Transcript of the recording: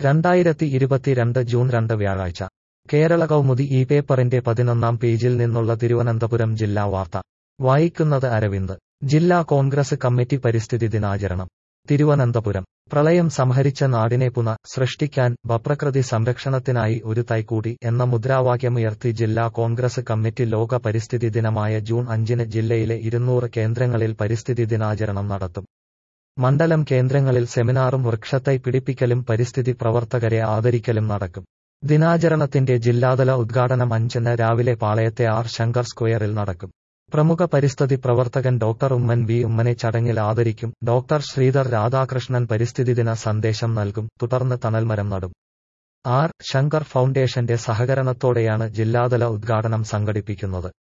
രണ്ടായിരത്തി ഇരുപത്തിരണ്ട് ജൂൺ രണ്ട് വ്യാഴാഴ്ച കേരള കൗമുദി ഈ പേപ്പറിന്റെ പതിനൊന്നാം പേജിൽ നിന്നുള്ള തിരുവനന്തപുരം ജില്ലാ വാർത്ത വായിക്കുന്നത് അരവിന്ദ് ജില്ലാ കോൺഗ്രസ് കമ്മിറ്റി പരിസ്ഥിതി ദിനാചരണം തിരുവനന്തപുരം പ്രളയം സംഹരിച്ച നാടിനെ പുന സൃഷ്ടിക്കാൻ വപ്രകൃതി സംരക്ഷണത്തിനായി ഒരു തൈക്കൂടി എന്ന മുദ്രാവാക്യമുയർത്തി ജില്ലാ കോൺഗ്രസ് കമ്മിറ്റി ലോക പരിസ്ഥിതി ദിനമായ ജൂൺ അഞ്ചിന് ജില്ലയിലെ ഇരുന്നൂറ് കേന്ദ്രങ്ങളിൽ പരിസ്ഥിതി ദിനാചരണം നടത്തും മണ്ഡലം കേന്ദ്രങ്ങളിൽ സെമിനാറും വൃക്ഷത്തൈ പിടിപ്പിക്കലും പരിസ്ഥിതി പ്രവർത്തകരെ ആദരിക്കലും നടക്കും ദിനാചരണത്തിന്റെ ജില്ലാതല ഉദ്ഘാടനം അഞ്ചിന് രാവിലെ പാളയത്തെ ആർ ശങ്കർ സ്ക്വയറിൽ നടക്കും പ്രമുഖ പരിസ്ഥിതി പ്രവർത്തകൻ ഡോക്ടർ ഉമ്മൻ വി ഉമ്മനെ ചടങ്ങിൽ ആദരിക്കും ഡോക്ടർ ശ്രീധർ രാധാകൃഷ്ണൻ പരിസ്ഥിതി ദിന സന്ദേശം നൽകും തുടർന്ന് തണൽമരം നടും ആർ ശങ്കർ ഫൗണ്ടേഷന്റെ സഹകരണത്തോടെയാണ് ജില്ലാതല ഉദ്ഘാടനം സംഘടിപ്പിക്കുന്നത്